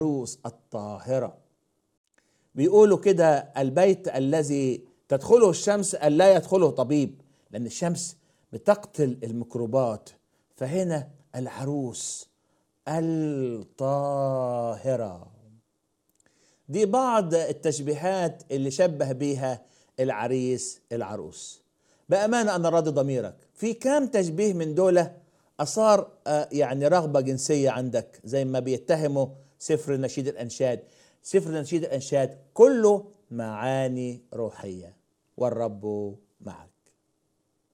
العروس الطاهرة بيقولوا كده البيت الذي تدخله الشمس ألا يدخله طبيب لأن الشمس بتقتل الميكروبات فهنا العروس الطاهرة دي بعض التشبيهات اللي شبه بيها العريس العروس بأمانة أنا راضي ضميرك في كام تشبيه من دولة أصار آه، يعني رغبة جنسية عندك زي ما بيتهموا سفر نشيد الأنشاد سفر نشيد الأنشاد كله معاني روحية والرب معك